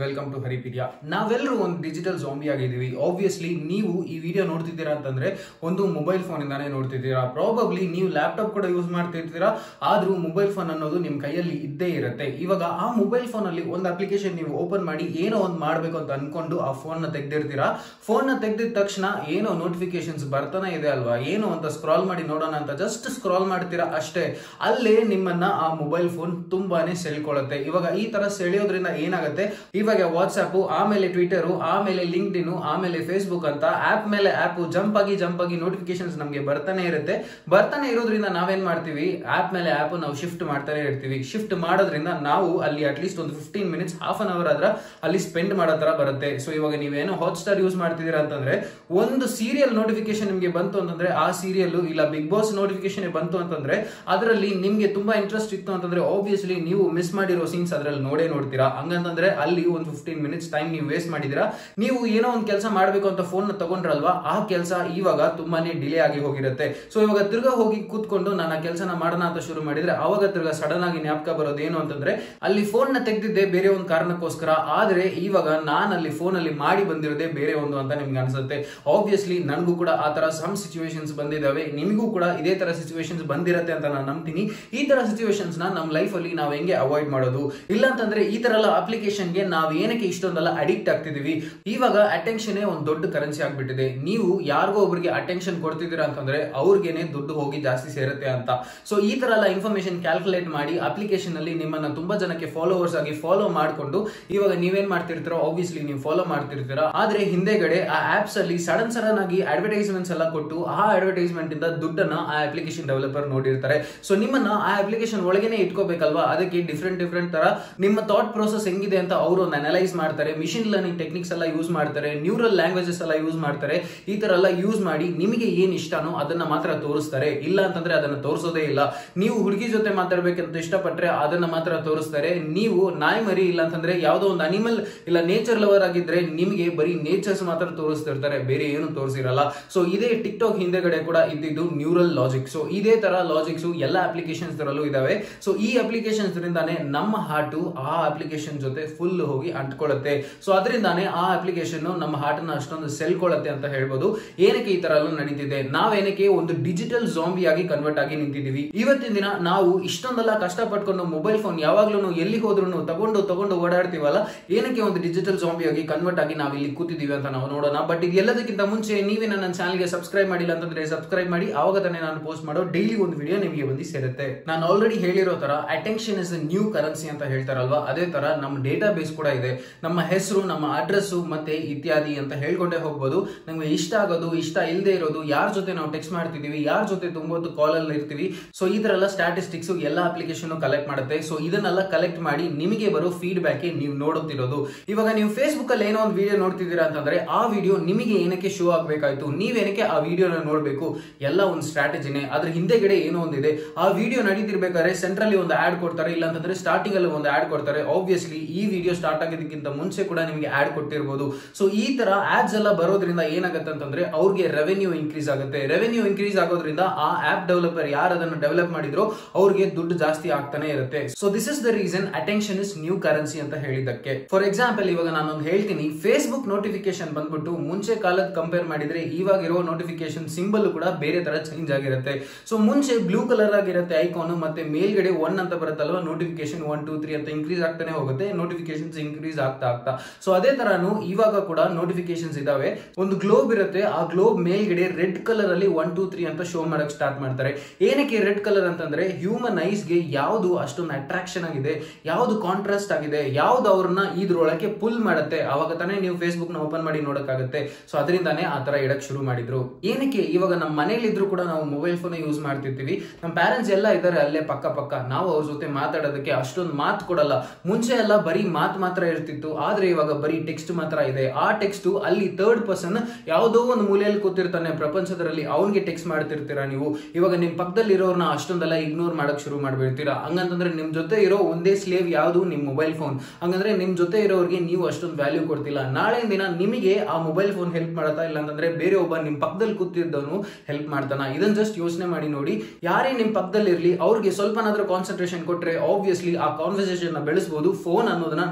welcome to ಹರಿಪೀಡಿಯಾ ನಾವೆಲ್ಲರೂ ಒಂದು digital zombie ಆಗಿದ್ದೀವಿ ಆಬ್ವಿಯಸ್ಲಿ ನೀವು ಈ ವಿಡಿಯೋ ನೋಡ್ತಿದ್ದೀರಾ ಅಂತಂದ್ರೆ ಒಂದು ಮೊಬೈಲ್ ಫೋನ್ ಇಂದಾನೇ ನೋಡ್ತಿದ್ದೀರಾ ಪ್ರಾಬಬ್ಲಿ ನೀವು ಲ್ಯಾಪ್ಟಾಪ್ ಕೂಡ ಯೂಸ್ ಮಾಡ್ತಿರ್ತೀರಾ ಆದ್ರೂ ಮೊಬೈಲ್ ಫೋನ್ ಅನ್ನೋದು ನಿಮ್ ಕೈಯಲ್ಲಿ ಇದ್ದೇ ಇರುತ್ತೆ ಇವಾಗ ಆ ಮೊಬೈಲ್ ಫೋನ್ ಅಲ್ಲಿ ಒಂದು ಅಪ್ಲಿಕೇಶನ್ ನೀವು ಓಪನ್ ಮಾಡಿ ಏನೋ ಒಂದು ಮಾಡ್ಬೇಕು ಅಂತ ಅನ್ಕೊಂಡು ಆ ಫೋನ್ ನ ತೆಗ್ದಿರ್ತೀರಾ ಫೋನ್ ನ ತೆಗ್ದಿದ ತಕ್ಷಣ ಏನೋ ನೋಟಿಫಿಕೇಶನ್ಸ್ ಬರ್ತಾನೆ ಇದೆ ಅಲ್ವಾ ಏನು ಅಂತ ಸ್ಕ್ರಾಲ್ ಮಾಡಿ ನೋಡೋಣ ಅಂತ ಜಸ್ಟ್ ಸ್ಕ್ರಾಲ್ ಮಾಡ್ತೀರಾ ಅಷ್ಟೇ ಅಲ್ಲೇ ನಿಮ್ಮನ್ನ ಆ ಮೊಬೈಲ್ ಫೋನ್ ತುಂಬಾನೇ ಸೆಳ್ಕೊಳ್ಳುತ್ತೆ ಇವಾಗ ಈ ತರ ಸೆಳೆಯೋದ್ರಿಂದ ಏನಾಗುತ್ತೆ ಇವಾಗ ವಾಟ್ಸ್ಆಪ್ ಆಮೇಲೆ ಟ್ವಿಟರ್ ಆಮೇಲೆ ಲಿಂಕ್ಡ್ ಇನ್ ಆಮೇಲೆ ಫೇಸ್ಬುಕ್ ಅಂತ ಆಪ್ ಮೇಲೆ ಆಪ್ ಜಂಪ್ ಆಗಿ ಜಂಪ್ ಆಗಿ ನೋಟಿಫಿಕೇಶನ್ಸ್ ನಮಗೆ ಬರ್ತಾನೆ ಇರುತ್ತೆ ಬರ್ತಾನೆ ಇರೋದ್ರಿಂದ ನಾವೇನ್ ಮಾಡ್ತೀವಿ ಆಪ್ ಮೇಲೆ ಆಪ್ ನಾವು ಶಿಫ್ಟ್ ಮಾಡ್ತಾನೆ ಇರ್ತೀವಿ ಶಿಫ್ಟ್ ಮಾಡೋದ್ರಿಂದ ನಾವು ಅಲ್ಲಿ ಅಟ್ಲೀಸ್ಟ್ ಒಂದು fifteen minutes half an hour ಆದ್ರ ಅಲ್ಲಿ ಸ್ಪೆಂಡ್ ಮಾಡೋ ತರ ಬರುತ್ತೆ ಸೊ ಇವಾಗ ನೀವೇನೋ ಹಾಟ್ ಸ್ಟಾರ್ ಯೂಸ್ ಮಾಡ್ತಿದ್ದೀರಾ ಅಂತಂದ್ರೆ ಒಂದು ಸೀರಿಯಲ್ ನೋಟಿಫಿಕೇಶನ್ ನಿಮಗೆ ಬಂತು ಅಂತಂದ್ರೆ ಆ ಸೀರಿಯಲ್ ಇಲ್ಲ ಬಿಗ್ ಬಾಸ್ ನೋಟಿಫಿಕೇಶನ್ ಬಂತು ಅಂತಂದ್ರೆ ಅದರಲ್ಲಿ ನಿಮ್ಗೆ ತುಂಬಾ ಇಂಟ್ರೆಸ್ಟ್ ಇತ್ತು ಅಂತಂದ್ರೆ ಆಬ್ವಿಯಸ್ಲಿ ನೀವು ಮಿಸ್ ಮಾಡಿರೋ ಸೀನ್ಸ್ ಅದ್ರಲ್ಲಿ ನೋಡೇ ನೋಡ್ತೀರಾ ಹಂಗಂತಂದ್ರೆ ಅಲ್ಲಿ ಒಂದು ಫಿಫ್ಟೀನ್ ಮಿನಿಟ್ಸ್ ಟೈಮ್ ನೀವು ವೇಸ್ಟ್ ಮಾಡಿದಿರಾ ನೀವು ಏನೋ ಒಂದು ಕೆಲಸ ಮಾಡಬೇಕು ಅಂತ ಫೋನ್ ತಗೊಂಡ್ರಲ್ವಾ ಆ ಕೆಲಸ ಇವಾಗ ತುಂಬಾನೇ ಡಿಲೇ ಆಗಿ ಹೋಗಿರುತ್ತೆ ಸೊ ಇವಾಗ ತಿರ್ಗಾ ಹೋಗಿ ಕೂತ್ಕೊಂಡು ನಾನು ಆ ಕೆಲಸನ ಮಾಡೋಣ ಅಂತ ಶುರು ಮಾಡಿದ್ರೆ ಅವಾಗ ತಿರ್ಗಾ ಸಡನ್ ಆಗಿ ಜ್ಞಾಪಕ ಬರೋದು ಏನು ಅಂತಂದ್ರೆ ಅಲ್ಲಿ ಫೋನ್ ನ ತೆಗ್ದಿದ್ದೆ ಬೇರೆ ಒಂದು ಕಾರಣಕ್ಕೋಸ್ಕರ ಆದ್ರೆ ಇವಾಗ ನಾನು ಅಲ್ಲಿ ಫೋನ್ ಅಲ್ಲಿ ಮಾಡಿ ಬಂದಿರೋದೇ ಬೇರೆ ಒಂದು ಅಂತ ನಿಮ್ಗೆ ಅನ್ಸುತ್ತೆ ಆಬ್ವಿಯಸ್ಲಿ ನನಗೂ ಕೂಡ ಆ ತರ ಸಮ್ ಸಿಚುವೇಶನ್ಸ್ ಬಂದಿದಾವೆ ನಿಮಗೂ ಕೂಡ ಇದೇ ತರ ಸಿಚುವೇಶನ್ಸ್ ಬಂದಿರತ್ತೆ ಅಂತ ನಾನು ನಂಬ್ತೀನಿ ಈ ತರ ಸಿಚುವೇಶನ್ಸ್ ನ ನಮ್ಮ ಲೈಫ್ ಅಲ್ಲಿ ನಾವು ಹೆಂಗೆ ಅವಾಯ್ಡ್ ಮಾಡೋದು ಇಲ್ಲ ಅಂತಂದ್ರೆ ಈ ತರ ಎಲ್ಲ ಅಪ್ಲಿಕೇಶನ್ ಗೆ ನಾವು ಏನಕ್ಕೆ ಇಷ್ಟೊಂದೆಲ್ಲ ಅಡಿಕ್ಟ್ ಆಗ್ತಿದೀವಿ ಇವಾಗ ಅಟೆನ್ಷನ್ ಒಂದು ದೊಡ್ಡ ಕರೆನ್ಸಿ ಆಗ್ಬಿಟ್ಟಿದೆ ನೀವು ಯಾರಿಗೋ ಒಬ್ರಿಗೆ ಅಟೆನ್ಷನ್ ಕೊಡ್ತಿದ್ದೀರಾ ಅಂತಂದ್ರೆ ಅವ್ರಿಗೇನೆ ದುಡ್ಡು ಹೋಗಿ ಜಾಸ್ತಿ ಸೇರುತ್ತೆ ಅಂತ ಸೊ ಈ ತರ ಎಲ್ಲ ಇನ್ಫಾರ್ಮೇಶನ್ ಕ್ಯಾಲ್ಕುಲೇಟ್ ಮಾಡಿ ಅಪ್ಲಿಕೇಶನ್ ಅಲ್ಲಿ ನಿಮ್ಮನ್ನ ತುಂಬಾ ಜನಕ್ಕೆ ಫಾಲೋವರ್ಸ್ ಆಗಿ ಫಾಲೋ ಮಾಡ್ಕೊಂಡು ಇವಾಗ ನೀವೇನ್ ಮಾಡ್ತಿರ್ತೀರೋ ಆಬ್ವಿಯಸ್ಲಿ ನೀವು ಫಾಲೋ ಮಾಡ್ತಿರ್ತೀರಾ ಆದ್ರೆ ಹಿಂದೆಗಡೆ ಆ ಆಪ್ಸ್ ಅಲ್ಲಿ ಸಡನ್ ಸಡನ್ ಆಗಿ ಅಡ್ವರ್ಟೈಸ್ಮೆಂಟ್ಸ್ ಎಲ್ಲ ಕೊಟ್ಟು ಆ ಅಡ್ವರ್ಟೈಸ್ಮೆಂಟ್ ಇಂದ ದುಡ್ಡನ್ನ ಆ ಅಪ್ಲಿಕೇಶನ್ ಡೆವಲಪರ್ ನೋಡಿರ್ತಾರೆ ಸೊ ನಿಮ್ಮನ್ನ ಆ ಅಪ್ಲಿಕೇಶನ್ ಒಳಗೇನೆ ಇಟ್ಕೋಬೇಕಲ್ವಾ ಅದಕ್ಕೆ ಡಿಫ್ರೆಂಟ್ ಡಿಫ್ರೆಂಟ್ ತರ ನಿಮ್ಮ ಥಾಟ್ ಪ್ರೋಸೆಸ್ ಹೆಂಗಿದೆ ಅಂತ ಅವರು ಒಂದು ಅನಲೈಸ್ ಮಾಡ್ತಾರೆ ಮಿಷಿನ್ ಲರ್ನಿಂಗ್ ಟೆಕ್ನಿಕ್ಸ್ ಎಲ್ಲ ಯೂಸ್ ಮಾಡ್ತಾರೆ ನ್ಯೂರಲ್ ಲ್ಯಾಂಗ್ವೇಜಸ್ ಎಲ್ಲ ಯೂಸ್ ಮಾಡ್ತಾರೆ ಈ ತರ ಎಲ್ಲ ಯೂಸ್ ಮಾಡಿ ನಿಮಗೆ ಏನ್ ಇಷ್ಟನೋ ಅದನ್ನ ಮಾತ್ರ ತೋರಿಸ್ತಾರೆ ಇಲ್ಲ ಅಂತಂದ್ರೆ ಅದನ್ನ ತೋರಿಸೋದೇ ಇಲ್ಲ ನೀವು ಹುಡುಗಿ ಜೊತೆ ಮಾತಾಡ್ಬೇಕಂತ ಇಷ್ಟಪಟ್ರೆ ಅದನ್ನ ಮಾತ್ರ ತೋರಿಸ್ತಾರೆ ನೀವು ನಾಯಿ ಮರಿ ಇಲ್ಲ ಅಂತಂದ್ರೆ ಯಾವ್ದೋ ಒಂದು ಅನಿಮಲ್ ಇಲ್ಲ ನೇಚರ್ ಲವರ್ ಆಗಿದ್ರೆ ನಿಮಗೆ ಬರೀ ನೇಚರ್ಸ್ ಮಾತ್ರ ತೋರಿಸ್ತಿರ್ತಾರೆ ಬೇರೆ ಏನು ತೋರಿಸಿರಲ್ಲ ಸೊ ಇದೇ ಟಿಕ್ ಟಾಕ್ ಹಿಂದೆಗಡೆ ಕೂಡ ಇದ್ದಿದ್ದು ನ್ಯೂರಲ್ ಲಾಜಿಕ್ ಸೊ ಇದೇ ತರ ಲಾಜಿಕ್ಸ್ ಎಲ್ಲ ಅಪ್ಲಿಕೇಶನ್ಸ್ ತರಲ್ಲೂ ಇದಾವೆ ಸೊ ಈ ಅಪ್ಲಿಕೇಶನ್ಸ್ ರಿಂದಾನೆ ನಮ್ಮ ಹಾರ್ಟು ಆ ಅಪ್ಲಿಕೇಶನ್ ಜೊತೆ ಫುಲ್ ಹೋಗಿ ಅಂಟ್ಕೊಳ್ಳುತ್ತೆ ಸೊ ಅದರಿಂದಾನೆ ಆ ಅಪ್ಲಿಕೇಶನ್ ನಮ್ಮ ಹಾರ್ಟನ್ನ ಅಷ್ಟೊಂದು ಸೆಲ್ಕೊಳ್ಳುತ್ತೆ ಅಂತ ಹೇಳ್ಬೋದು ಏನಕ್ಕೆ ಈ ತರ ಎಲ್ಲ ನಡೀತಿದೆ ನಾವೇನಕ್ಕೆ ಒಂದು ಡಿಜಿಟಲ್ ಜಾಂಬಿ ಆಗಿ ಕನ್ವರ್ಟ್ ಆಗಿ ನಿಂತಿದೀವಿ ಇವತ್ತಿನ ದಿನ ನಾವು ಇಷ್ಟೊಂದೆಲ್ಲ ಕಷ್ಟಪಟ್ಕೊಂಡು ಮೊಬೈಲ್ ಫೋನ್ ಯಾವಾಗ್ಲೂ ಎಲ್ಲಿ ಹೋದ್ರು ತಗೊಂಡು ತಗೊಂಡು ಓಡಾಡ್ತೀವಲ್ಲ ಏನಕ್ಕೆ ಒಂದು ಡಿಜಿಟಲ್ ಜಾಂಬಿ ಆಗಿ ಕನ್ವರ್ಟ್ ಆಗಿ ನಾವು ಇಲ್ಲಿ ಕೂತಿದೀವಿ ಅಂತ ನಾವು ನೋಡೋಣ ಬಟ್ ಇದು ಎಲ್ಲದಕ್ಕಿಂತ ಮುಂಚೆ ನೀವೇ ನನ್ನ ಚಾನಲ್ಗೆ ಸಬ್ಸ್ಕ್ರೈಬ್ ಮಾಡಿಲ್ಲ ಅಂತಂದ್ರೆ ಸಬ್ಸ್ಕ್ರೈಬ್ ಮಾಡಿ ಆವಾಗ ತಾನೇ ನಾನು ಪೋಸ್ಟ್ ಮಾಡೋ ಡೈಲಿ ಒಂದು ವಿಡಿಯೋ ನಿಮಗೆ ಬಂದು ಸೇರುತ್ತೆ ನಾನು ಆಲ್ರೆಡಿ ಹೇಳಿರೋ ತರ ಅಟೆನ್ಷನ್ ಇಸ್ ನ್ಯೂ ಕರೆನ್ಸಿ ಅಂತ ಹೇಳ್ತಾರಲ್ವಾ ಅದೇ ತರ ನಮ್ಮ ಡೇಟಾ ಬೇಸ್ ಕೂಡ ಇದೆ ನಮ್ಮ ಹೆಸರು ನಮ್ಮ ಅಡ್ರೆಸ್ ಮತ್ತೆ ಇತ್ಯಾದಿ ಅಂತ ಹೇಳ್ಕೊಂಡೇ ಹೋಗ್ಬೋದು ನಮ್ಗೆ ಇಷ್ಟ ಆಗೋದು ಇಷ್ಟ ಇಲ್ಲದೆ ಇರೋದು ಯಾರ ಜೊತೆ ನಾವು ಟೆಕ್ಸ್ಟ್ ಮಾಡ್ತಿದೀವಿ ಯಾರ ಜೊತೆ ತುಂಬೊತ್ತು ಕಾಲ್ ಅಲ್ಲಿ ಇರ್ತೀವಿ ಸೊ ಈ ತರ ಎಲ್ಲ ಸ್ಟಾಟಿಸ್ಟಿಕ್ಸ್ ಎಲ್ಲ ಅಪ್ಲಿಕೇಶನ್ ಕಲೆಕ್ಟ್ ಮಾಡುತ್ತೆ ಸೊ ಇದನ್ನೆಲ್ಲ ಕಲೆಕ್ಟ್ ಮಾಡಿ ನಿಮಗೆ ಬರೋ ಫೀಡ್ಬ್ಯಾಕ್ ನೀವು ನೋಡುತ್ತಿರೋದು ಇವಾಗ ನೀವು ಫೇಸ್ಬುಕ್ ಅಲ್ಲಿ ಏನೋ ಒಂದು ವಿಡಿಯೋ ನೋಡ್ತಿದ್ದೀರಾ ಅಂತಂದ್ರೆ ಆ ವಿಡಿಯೋ ನಿಮಗೆ ಏನಕ್ಕೆ ಶೋ ಆಗ್ಬೇಕಾಯ್ತು ನೀವೇನಕ್ಕೆ ಆ ವಿಡಿಯೋನ ನೋಡ್ಬೇಕು ಎಲ್ಲ ಒಂದು ಸ್ಟ್ರಾಟಜಿನೇ ಅದ್ರ ಹಿಂದೆಗಡೆ ಏನೋ ಒಂದಿದೆ ಆ ವಿಡಿಯೋ ನಡೀತಿರ್ಬೇಕಾದ್ರೆ ಸೆಂಟ್ರಲ್ಲಿ ಒಂದು ಆಡ್ ಕೊಡ್ತಾರೆ ಇಲ್ಲ ಅಂತಂದ್ರೆ ಸ್ಟಾರ್ಟಿಂಗ್ ಅಲ್ಲಿ ಒಂದು ಆಡ್ ಕೊಡ್ತಾರೆ ಆಬ್ವಿಯಸ್ಲಿ ಈ ವಿಡಿಯೋ ಸ್ಟಾರ್ಟ್ ಆಗೋದಕ್ಕಿಂತ ಮುಂಚೆ ಕೂಡ ನಿಮಗೆ ಆಡ್ ಕೊಟ್ಟಿರ್ಬೋದು ಸೊ ಈ ತರ ಆಡ್ಸ್ ಎಲ್ಲ ಬರೋದ್ರಿಂದ ಏನಾಗುತ್ತೆ ಅಂತಂದ್ರೆ ಅವ್ರಿಗೆ ರೆವೆನ್ಯೂ ಇನ್ಕ್ರೀಸ್ ಆಗುತ್ತೆ ರೆವೆನ್ಯೂ ಇನ್ಕ್ರೀಸ್ ಆಗೋದ್ರಿಂದ ಆ ಆಪ್ ಡೆವಲಪರ್ ಯಾರು ಅದನ್ನು ಡೆವಲಪ್ ಮಾಡಿದ್ರು ಅವ್ರಿಗೆ ದುಡ್ಡು ಜಾಸ್ತಿ ಆಗ್ತಾನೆ ಇರುತ್ತೆ so this is the reason attention is new currency ಅಂತ ಹೇಳಿದಕ್ಕೆ ಫಾರ್ ಎಕ್ಸಾಂಪಲ್ ಇವಾಗ ನಾನು ಹೇಳ್ತೀನಿ ಫೇಸ್ಬುಕ್ ನೋಟಿಫಿಕೇಶನ್ ಬಂದ್ಬಿಟ್ಟು ಮುಂಚೆ ಕಾಲದ ಕಂಪೇರ್ ಮಾಡಿದ್ರೆ ಇವಾಗ ಇರೋ ನೋಟಿಫಿಕೇಶನ್ ಸಿಂಬಲ್ ಕೂಡ ಬೇರೆ ತರ ಚೇಂಜ್ ಆಗಿರುತ್ತೆ ಸೊ ಮುಂಚೆ ಬ್ಲೂ ಕಲರ್ ಆಗಿರುತ್ತೆ ಐಕಾನ್ ಮತ್ತೆ ಮೇಲ್ಗಡೆ ಒನ್ ಅಂತ ಬರುತ್ತಲ್ವಾ ನೋಟಿಫಿಕೇಶನ್ ಒನ್ ಟೂ ತ್ರೀ ಅಂತ ಇನ್ಕ್ರೀಸ್ ಆಗ್ತಾನೆ ಹೋಗುತ್ತೆ ನೋಟಿಫಿಕೇಶನ್ಸ್ ಇನ್ಕ್ರೀಸ್ ಆಗ್ತಾ ಆಗ್ತಾ ಸೊ ಅದೇ ತರಾನು ಇವಾಗ ಕೂಡ ನೋಟಿಫಿಕೇಶನ್ಸ್ ಇದಾವೆ ಒಂದು ಗ್ಲೋಬ್ ಇರುತ್ತೆ ಆ ಗ್ಲೋಬ್ ಮೇಲ್ಗಡೆ ರೆಡ್ ಕಲರ್ ಅಲ್ಲಿ ಒನ್ ಟೂ ತ್ರೀ ಅಂತ ಶೋ ಮಾಡಕ್ ಸ್ಟಾರ್ಟ್ ಮಾಡ್ತಾರೆ ಏನಕ್ಕೆ ರೆಡ್ ಕಲರ್ ಅಂತಂದ್ರೆ ಹ್ಯೂಮನ್ ಐಸ್ ಗೆ ಯಾವುದು ಅಷ್ಟೊಂದು ಅಟ್ರಾಕ್ಷನ್ ಆಗಿದೆ ಯಾವುದು ಕಾಂಟ್ರಾಸ್ಟ್ ಆಗಿದೆ ಯಾವ್ದು ಅವ್ರನ್ನ ಇದ್ರೊಳಗೆ ಪುಲ್ ಮಾಡುತ್ತೆ ಅವಾಗ ತಾನೇ ನೀವು ಫೇಸ್ಬುಕ್ ನ ಓಪನ್ ಮಾಡಿ ನೋಡಕ್ಕಾಗುತ್ತೆ ಸೊ ಅದರಿಂದಾನೇ ಆ ತರ ಇಡಕ್ ಶುರು ಮಾಡಿದ್ರು ಏನಕ್ಕೆ ಇವಾಗ ನಮ್ಮ ಮನೇಲಿ ಇದ್ರು ಕೂಡ ನಾವು ಮೊಬೈಲ್ ಫೋನ್ ಯೂಸ್ ಮಾಡ್ತಿರ್ತೀವಿ ನಮ್ಮ ಪ್ಯಾರೆಂಟ್ಸ್ ಎಲ್ಲ ಇದ್ದಾರೆ ಅಲ್ಲೇ ಪಕ್ಕ ಪಕ್ಕ ನಾವು ಅವ್ರ ಜೊತೆ ಮಾತಾಡೋದಕ್ಕೆ ಅಷ್ಟೊಂದು ಮಾತು ಕೊಡಲ್ಲ ಮುಂಚೆ ಎಲ್ಲ ಬರೀ ಮಾತು ಮಾತ್ರ ಇರ್ತಿತ್ತು ಆದ್ರೆ ಇವಾಗ ಬರೀ ಟೆಕ್ಸ್ಟ್ ಮಾತ್ರ ಇದೆ ಆ ಟೆಕ್ಸ್ಟ್ ಅಲ್ಲಿ ಥರ್ಡ್ ಪರ್ಸನ್ ಯಾವುದೋ ಒಂದು ಮೂಲೆಯಲ್ಲಿ ಕೂತಿರ್ತಾನೆ ಪ್ರಪಂಚದಲ್ಲಿ ಅವನಿಗೆ ಟೆಕ್ಸ್ಟ್ ಮಾಡ್ತಿರ್ತೀರಾ ನೀವು ಇವಾಗ ನಿಮ್ ಪಕ್ಕದಲ್ಲಿ ಇರೋರ್ನ ಅಷ್ಟೊಂದೆಲ್ಲ ಇಗ್ನೋರ್ ಮಾಡಕ್ ಶುರು ಮಾಡ್ಬಿಡ್ತೀರಾ ಹಂಗಂತಂದ್ರೆ ನಿಮ್ ಜೊತೆ ಇರೋ ಒಂದೇ ಸ್ಲೇವ್ ಯಾವುದು ನಿಮ್ ಮೊಬೈಲ್ ಫೋನ್ ಹಂಗಂದ್ರೆ ನಿಮ್ ಜೊತೆ ಇರೋರಿಗೆ ನೀವು ಅಷ್ಟೊಂದು ವ್ಯಾಲ್ಯೂ ಕೊಡ್ತಿಲ್ಲ ನಾಳೆ ದಿನ ನಿಮಗೆ ಆ ಮೊಬೈಲ್ ಫೋನ್ ಹೆಲ್ಪ್ ಮಾಡತ್ತಾ ಇಲ್ಲ ಅಂತಂದ್ರೆ ಬೇರೆ ಒಬ್ಬ ನಿಮ್ ಪಕ್ಕದಲ್ಲಿ ಕೂತಿದ್ದವನು ಹೆಲ್ಪ್ ಮಾಡ್ತಾನ ಇದನ್ನ ಜಸ್ಟ್ ಯೋಚನೆ ಮಾಡಿ ನೋಡಿ ಯಾರೇ ನಿಮ್ ಪಕ್ಕದಲ್ಲಿ ಇರ್ಲಿ ಅವ್ರಿಗೆ ಸ್ವಲ್ಪನಾದ್ರೂ ಕಾನ್ಸಂಟ್ರೇಷನ್ ಕೊಟ್ರೆ ಆಬ್ವಿಯಸ್ಲಿ ಆ ಕಾನ್ವರ್ಸೇಷನ್ ನ ಬೆಳೆಸಬಹುದು ಫೋನ್ ಅನ್ನೋದನ್ನ ನಮ್ಮಿಂದ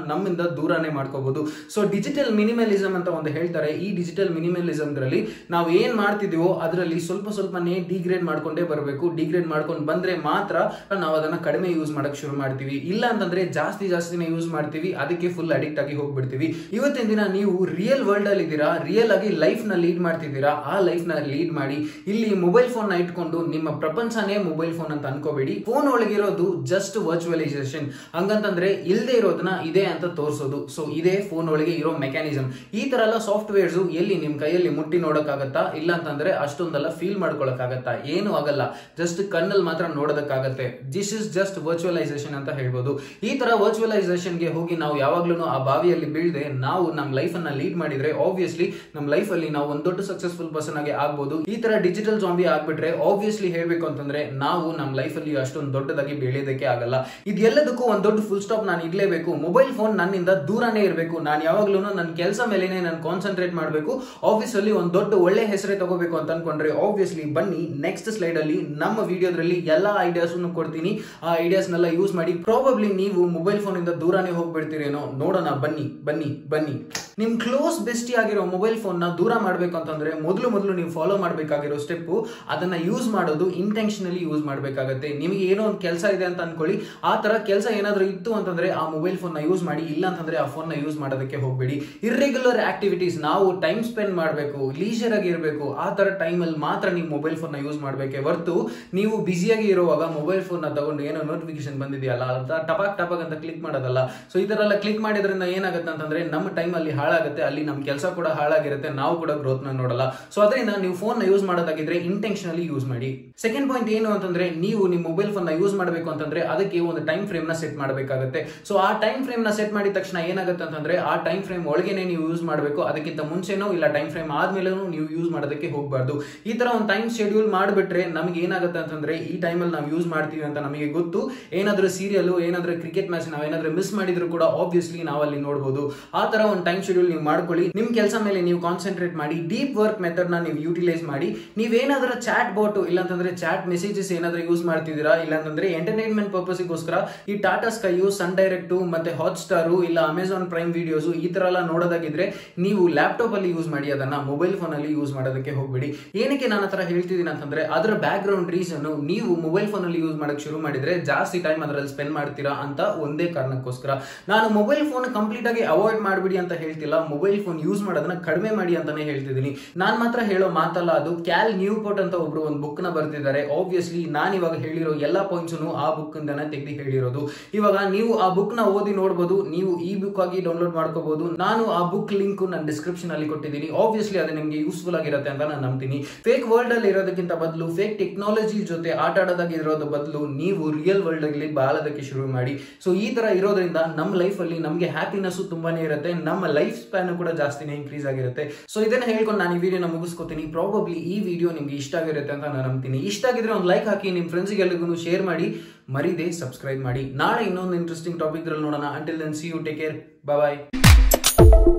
ದೂರನೇ ಮಾಡ್ಕೋಬಹುದು ಸೊ ಡಿಜಿಟಲ್ ಮಿನಿಮಲಿಸಮ್ ಅಂತ ಒಂದು ಹೇಳ್ತಾರೆ ಈ ಡಿಜಿಟಲ್ ಮಿನಿಮಲಿಸಮ್ ದ್ರಲ್ಲಿ ನಾವು ಏನ್ ಮಾಡ್ತಿದೀವೋ ಅದರಲ್ಲಿ ಸ್ವಲ್ಪ ಸ್ವಲ್ಪನೇ ಡಿಗ್ರೇಡ್ ಮಾಡ್ಕೊಂಡೇ ಬರಬೇಕು ಡಿಗ್ರೇಡ್ ಮಾಡ್ಕೊಂಡು ಬಂದ್ರೆ ಮಾತ್ರ ನಾವು ಅದನ್ನ ಕಡಿಮೆ ಯೂಸ್ ಮಾಡಕ್ ಶುರು ಮಾಡ್ತೀವಿ ಇಲ್ಲ ಅಂತಂದ್ರೆ ಜಾಸ್ತಿ ಜಾಸ್ತಿನೇ ಯೂಸ್ ಮಾಡ್ತೀವಿ ಅದಕ್ಕೆ ಫುಲ್ ಅಡಿಕ್ಟ್ ಆಗಿ ಹೋಗ್ಬಿಡ್ತೀವಿ ಇವತ್ತಿನ ದಿನ ನೀವು ರಿಯಲ್ ವರ್ಲ್ಡ್ ಅಲ್ಲಿ ಇದ್ದೀರಾ ರಿಯಲ್ ಆಗಿ ಲೈಫ್ ನ ಲೀಡ್ ಮಾಡ್ತಿದ್ದೀರಾ ಆ ಲೈಫ್ ನ ಲೀಡ್ ಮಾಡಿ ಇಲ್ಲಿ ಮೊಬೈಲ್ ಫೋನ್ ನ ಇಟ್ಕೊಂಡು ನಿಮ್ಮ ಪ್ರಪಂಚನೇ ಮೊಬೈಲ್ ಫೋನ್ ಅಂತ ಅನ್ಕೋಬೇಡಿ ಫೋನ್ ಒಳಗಿರೋದು ಜಸ್ಟ್ ವರ್ಚುವಲೈಸೇಷನ್ ಹಂಗಂತಂದ್ರೆ ಇಲ್ಲದೆ ಇರೋದನ್ನ ಇದೆ ಅಂತ ತೋರಿಸೋದು ಸೊ ಇದೇ ಫೋನ್ ಒಳಗೆ ಇರೋ ಮೆಕ್ಯಾನಿಸಮ್ ಈ ತರ ಎಲ್ಲ ಸಾಫ್ಟ್ವೇರ್ಸ್ ಎಲ್ಲಿ ನಿಮ್ ಕೈಯಲ್ಲಿ ಮುಟ್ಟಿ ನೋಡಕ್ಕಾಗತ್ತಾ ಇಲ್ಲ ಅಂತಂದ್ರೆ ಅಷ್ಟೊಂದೆಲ್ಲ ಫೀಲ್ ಮಾಡ್ಕೊಳಕ್ಕಾಗತ್ತಾ ಏನು ಆಗಲ್ಲ ಜಸ್ಟ್ ಕಣ್ಣಲ್ಲಿ ಮಾತ್ರ ನೋಡೋದಕ್ಕಾಗತ್ತೆ ದಿಸ್ ಇಸ್ ಜಸ್ಟ್ ವರ್ಚುವಲೈಸೇಷನ್ ಅಂತ ಹೇಳ್ಬೋದು ಈ ತರ ವರ್ಚುವಲೈಸೇಷನ್ ಗೆ ಹೋಗಿ ನಾವು ಯಾವಾಗ್ಲೂ ಆ ಬಾವಿಯಲ್ಲಿ ಬೀಳದೆ ನಾವು ನಮ್ಮ ಲೈಫ್ ಅನ್ನ ಲೀಡ್ ಮಾಡಿದ್ರೆ ಆಬ್ವಿಯಸ್ಲಿ ನಮ್ಮ ಲೈಫ್ ಅಲ್ಲಿ ನಾವು ಒಂದ್ ದೊಡ್ಡ ಸಕ್ಸಸ್ಫುಲ್ ಪರ್ಸನ್ ಆಗಿ ಆಗ್ಬೋದು ಈ ತರ ಡಿಜಿಟಲ್ ಜಾಂಬಿ ಆಗ್ಬಿಟ್ರೆ ಆಬ್ವಿಯಸ್ಲಿ ಹೇಳ್ಬೇಕು ಅಂತಂದ್ರೆ ನಾವು ನಮ್ಮ ಲೈಫ್ ಅಲ್ಲಿ ಅಷ್ಟೊಂದು ದೊಡ್ಡದಾಗಿ ಬೆಳೆಯೋದಕ್ಕೆ ಆಗಲ್ಲ ಇದೆಲ್ಲದಕ್ಕೂ ಒಂದ್ ದೊಡ್ಡ ಫುಲ್ ಸ್ಟಾಪ್ ನಾನು ಇಡ್ಲೇಬೇಕು ಮೊಬೈಲ್ ಫೋನ್ ನನ್ನಿಂದ ದೂರನೇ ಇರಬೇಕು ನಾನು ಯಾವಾಗ್ಲೂ ನನ್ನ ಕೆಲಸ ಮೇಲೆನೆ ನಾನು ಕಾನ್ಸಂಟ್ರೇಟ್ ಮಾಡಬೇಕು ಆಫೀಸ್ ಅಲ್ಲಿ ಒಂದ್ ದೊಡ್ಡ ಒಳ್ಳೆ ಹೆಸರೇ ತಗೋಬೇಕು ಅಂತ ಅನ್ಕೊಂಡ್ರೆ ಆಬ್ವಿಯಸ್ಲಿ ಬನ್ನಿ ನೆಕ್ಸ್ಟ್ ಸ್ಲೈಡ್ ಅಲ್ಲಿ ನಮ್ಮ ವಿಡಿಯೋದ್ರಲ್ಲಿ ಎಲ್ಲಾ ಐಡಿಯಾಸ್ ಕೊಡ್ತೀನಿ ಆ ಐಡಿಯಾಸ್ ನೆಲ್ಲ ಯೂಸ್ ಮಾಡಿ ಪ್ರಾಬಬ್ಲಿ ನೀವು ಮೊಬೈಲ್ ಫೋನ್ ಇಂದ ದೂರನೇ ಹೋಗ್ಬಿಡ್ತೀರೇನೋ ನೋಡೋಣ ಬನ್ನಿ ಬನ್ನಿ ಬನ್ನಿ ನಿಮ್ ಕ್ಲೋಸ್ ಬೆಸ್ಟಿ ಆಗಿರೋ ಮೊಬೈಲ್ ಫೋನ್ ನ ದೂರ ಮಾಡ್ಬೇಕು ಅಂತಂದ್ರೆ ಮೊದಲು ಮೊದಲು ನೀವು ಫಾಲೋ ಮಾಡಬೇಕಾಗಿರೋ ಸ್ಟೆಪ್ ಅದನ್ನ ಯೂಸ್ ಮಾಡೋದು ಇಂಟೆನ್ಷನಲಿ ಯೂಸ್ ಮಾಡಬೇಕಾಗತ್ತೆ ನಿಮಗೆ ಏನೋ ಒಂದು ಕೆಲಸ ಇದೆ ಅಂತ ಅನ್ಕೊಳ್ಳಿ ಆ ತರ ಕೆಲಸ ಏನಾದ್ರೂ ಇತ್ತು ಅಂತಂದ್ರೆ ಆ ಮೊಬೈಲ್ ಫೋನ್ ನ ಯೂಸ್ ಮಾಡಿ ಇಲ್ಲ ಅಂತಂದ್ರೆ ಆ ಫೋನ್ ನ ಯೂಸ್ ಮಾಡೋದಕ್ಕೆ ಹೋಗ್ಬೇಡಿ ಇರ್ರೆಗ್ಯುಲರ್ ಆಕ್ಟಿವಿಟೀಸ್ ನಾವು ಟೈಮ್ ಸ್ಪೆಂಡ್ ಮಾಡಬೇಕು ಲೀಜರ್ ಆಗಿ ಇರಬೇಕು ಆ ತರ ಟೈಮ್ ಅಲ್ಲಿ ಮಾತ್ರ ನೀವು ಮೊಬೈಲ್ ಫೋನ್ ನ ಯೂಸ್ ಮಾಡಬೇಕೆ ಹೊರತು ನೀವು ಬಿಸಿಯಾಗಿ ಇರುವಾಗ ಮೊಬೈಲ್ ಫೋನ್ ನ ತಗೊಂಡು ಏನೋ ನೋಟಿಫಿಕೇಶನ್ ಬಂದಿದೆಯಲ್ಲ ಅಂತ ಟಪಾಕ್ ಟಪಾಕ್ ಅಂತ ಕ್ಲಿಕ್ ಮಾಡೋದಲ್ಲ ಸೊ ಈ ತರ ಎಲ್ಲ ಕ್ಲಿಕ್ ಮಾಡಿದ್ರಿಂದ ಏನಾಗುತ್ತೆ ಅಂತಂದ್ರೆ ನಮ್ಮ ಟೈಮ್ ಅಲ್ಲಿ ಹಾಳಾಗುತ್ತೆ ಅಲ್ಲಿ ನಮ್ಮ ಕೆಲಸ ಕೂಡ ಹಾಳಾಗಿರುತ್ತೆ ನಾವು ಕೂಡ ಗ್ರೋತ್ ನ ನೋಡಲ್ಲ ಸೊ ಅದರಿಂದ ನೀವು ಫೋನ್ ನ ಯೂಸ್ ಮಾಡೋದಾಗಿದ್ರೆ ಇಂಟೆನ್ಷನಲಿ ಯೂಸ್ ಮಾಡಿ ಸೆಕೆಂಡ್ ಪಾಯಿಂಟ್ ಏನು ಅಂತಂದ್ರೆ ನೀವು ನಿಮ್ಮ ಮೊಬೈಲ್ ಫೋನ್ ನ ಯೂಸ್ ಮಾಡಬೇಕು ಅಂತಂದ್ರೆ ಅದಕ್ಕೆ ಒಂದು ಟೈಮ್ ಫ್ರೇಮ್ ನ ಸೆಟ್ ಮಾಡಬೇಕಾಗುತ್ತೆ ಸೊ ಆ ಟೈಮ್ ಫ್ರೇಮ್ ನ ಸೆಟ್ ಮಾಡಿದ ತಕ್ಷಣ ಏನಾಗುತ್ತೆ ಅಂತಂದ್ರೆ ಆ ಟೈಮ್ ಫ್ರೇಮ್ ಒಳಗೇನೆ ನೀವು ಯೂಸ್ ಮಾಡಬೇಕು ಅದಕ್ಕಿಂತ ಮುಂಚೆನೋ ಇಲ್ಲ ಟೈಮ್ ಫ್ರೇಮ್ ಆದ್ಮೇಲೆನೂ ನೀವು ಯೂಸ್ ಮಾಡೋದಕ್ಕೆ ಹೋಗಬಾರ್ದು ಈ ತರ ಒಂದು ಟೈಮ್ ಶೆಡ್ಯೂಲ್ ಮಾಡಿಬಿಟ್ರೆ ನಮ್ಗೆ ಏನಾಗುತ್ತೆ ಅಂತಂದ್ರೆ ಈ ಟೈಮಲ್ಲಿ ನಾವು ಯೂಸ್ ಮಾಡ್ತೀವಿ ಅಂತ ನಮಗೆ ಗೊತ್ತು ಏನಾದ್ರೂ ಸೀರಿಯಲ್ ಏನಾದ್ರೂ ಕ್ರಿಕೆಟ್ ಮ್ಯಾಚ್ ನಾವೇನಾದ್ರೂ ಮಿಸ್ ಮಾಡಿದ್ರು ಕೂಡ ಆಬ್ವಿಯಸ್ಲಿ ನಾವು ಅಲ್ಲಿ ನೋಡಬಹುದು ಆ ತರ ಒಂದು ಟೈಮ್ ಶೆಡ್ಯೂಲ್ ನೀವು ಮಾಡ್ಕೊಳ್ಳಿ ನಿಮ್ ಕೆಲಸ ಮೇಲೆ ನೀವು ಕಾನ್ಸಂಟ್ರೇಟ್ ಮಾಡಿ ಡೀಪ್ ವರ್ಕ್ ಮೆಥಡ್ ನ ನೀವು ಯೂಟಿಲೈಸ್ ಮಾಡಿ ನೀವೇನಾದ್ರೂ ಚಾಟ್ ಬೋಟ್ ಇಲ್ಲಾಂತಂದ್ರೆ ಚಾಟ್ ಮೆಸೇಜಸ್ ಏನಾದ್ರೂ ಯೂಸ್ ಮಾಡ್ತಿದ್ದೀರಾ ಇಲ್ಲಾಂತಂದ್ರೆ ಎಂಟರ್ಟೈನ್ಮೆಂಟ್ ಪರ್ಪಸ್ಗೋಸ್ಕರ ಈ ಟಾಟಾ ಸ್ಕೈಯು ಸನ್ ಡೈರೆಕ್ಟ್ ಮತ್ತೆ ಹಾಟ್ ಸ್ಟಾರು ಇಲ್ಲ ಅಮೆಝಾನ್ ಪ್ರೈಮ್ ವಿಡಿಯೋಸ್ ಈ ತರ ಎಲ್ಲ ನೋಡೋದಾಗಿದ್ರೆ ನೀವು ಲ್ಯಾಪ್ಟಾಪ್ ಅಲ್ಲಿ ಯೂಸ್ ಮಾಡಿ ಅದನ್ನ ಮೊಬೈಲ್ ಫೋನ್ ಅಲ್ಲಿ ಯೂಸ್ ಮಾಡೋದಕ್ಕೆ ಹೋಗ್ಬೇಡಿ ಏನಕ್ಕೆ ನಾನು ಹತ್ರ ಹೇಳ್ತಿದ್ದೀನಿ ಅಂತಂದ್ರೆ ಅದರ ಬ್ಯಾಕ್ ಗ್ರೌಂಡ್ ರೀಸನ್ ನೀವು ಮೊಬೈಲ್ ಫೋನ್ ಅಲ್ಲಿ ಯೂಸ್ ಮಾಡಕ್ ಶುರು ಮಾಡಿದ್ರೆ ಜಾಸ್ತಿ ಟೈಮ್ ಅದರಲ್ಲಿ ಸ್ಪೆಂಡ್ ಮಾಡ್ತೀರಾ ಅಂತ ಒಂದೇ ಕಾರಣಕ್ಕೋಸ್ಕರ ನಾನು ಮೊಬೈಲ್ ಫೋನ್ ಕಂಪ್ಲೀಟ್ ಆಗಿ ಅವಾಯ್ಡ್ ಮಾಡ್ಬಿಡಿ ಅಂತ ಹೇಳ್ತಿಲ್ಲ ಮೊಬೈಲ್ ಫೋನ್ ಯೂಸ್ ಮಾಡೋದನ್ನ ಕಡಿಮೆ ಮಾಡಿ ಅಂತಾನೆ ಹೇಳ್ತಿದ್ದೀನಿ ನಾನ್ ಮಾತ್ರ ಹೇಳೋ ಮಾತಲ್ಲ ಅದು ಕ್ಯಾಲ್ ನ್ಯೂಪೋರ್ಟ್ ಅಂತ ಒಬ್ರು ಒಂದು ಬುಕ್ ನ ಬರ್ತಿದ್ದಾರೆ ಆಬ್ವಿಯಸ್ಲಿ ನಾನು ಇವಾಗ ಹೇಳಿರೋ ಎಲ್ಲಾ ಪಾಯಿಂಟ್ಸ್ ಆ ಬುಕ್ ಇಂದಾನೆ ತೆಗೆದು ಹೇಳಿರೋದು ಇವಾಗ ನೀವು ಆ ಬುಕ್ ನ ಓದಿ ನೋಡಬಹುದು ನೀವು ಈ ಬುಕ್ ಆಗಿ ಡೌನ್ಲೋಡ್ ಮಾಡ್ಕೋಬಹುದು ನಾನು ಆ ಬುಕ್ ಲಿಂಕ್ ನನ್ನ ಡಿಸ್ಕ್ರಿಪ್ಷನ್ ಅಲ್ಲಿ ಕೊಟ್ಟಿದ್ದೀನಿ ಆಬ್ವಿಯಸ್ಲಿ ಅದು ನಿಮಗೆ ಯೂಸ್ಫುಲ್ ಆಗಿರುತ್ತೆ ಅಂತ ನಾನು ನಂಬ್ತೀನಿ ಫೇಕ್ ವರ್ಲ್ಡ್ ಅಲ್ಲಿ ಇರೋದಕ್ಕಿಂತ ಬದಲು ಫೇಕ್ ಟೆಕ್ನಾಲಜಿ ಜೊತೆ ಆಟ ಆಡೋದಾಗಿ ಇರೋದ್ರ ಬದಲು ನೀವು ರಿಯಲ್ ವರ್ಲ್ಡ್ ಅಲ್ಲಿ ಬಾಳೋದಕ್ಕೆ ಶುರು ಮಾಡಿ ಸೊ ಈ ತರ ಇರೋದ್ರಿಂದ ನಮ್ಮ ಲೈಫ್ ಅಲ್ಲಿ ನಮಗೆ ಹ್ಯಾಪಿನೆಸ್ ತುಂಬಾನೇ ಇರುತ್ತೆ ನಮ್ಮ ಲೈಫ್ ಸ್ಪ್ಯಾನ್ ಕೂಡ ಜಾಸ್ತಿನೇ ಇನ್ಕ್ರೀಸ್ ಆಗಿರುತ್ತೆ ಸೊ ಇದನ್ನ ಹೇಳ್ಕೊಂಡು ನಾನು ಈ ವಿಡಿಯೋನ ಮುಗಿಸ್ಕೊತೀನಿ ಪ್ರಾಬಬ್ಲಿ ಈ ವಿಡಿಯೋ ನಿಮ್ಗೆ ಇಷ್ಟ ಆಗಿರುತ್ತೆ ಅಂತ ನಾನು ನಂಬ್ತೀನಿ ಇಷ್ಟ ಆಗಿದ್ರೆ ಒಂದು ಲೈಕ್ ಹಾಕಿ ನಿಮ್ಮ ಫ್ರೆಂಡ್ಸ್ಗೆ ಎಲ್ಲರಿಗೂ ಶೇರ್ ಮಾಡಿ ಮರಿದೆ ಸಬ್ಸ್ಕ್ರೈಬ್ ಮಾಡಿ ನಾಳೆ ಇನ್ನೊಂದು ಇಂಟ್ರೆಸ್ಟಿಂಗ್ ಟಾಪಿಕ್ ನೋಡೋಣ until then see you take care bye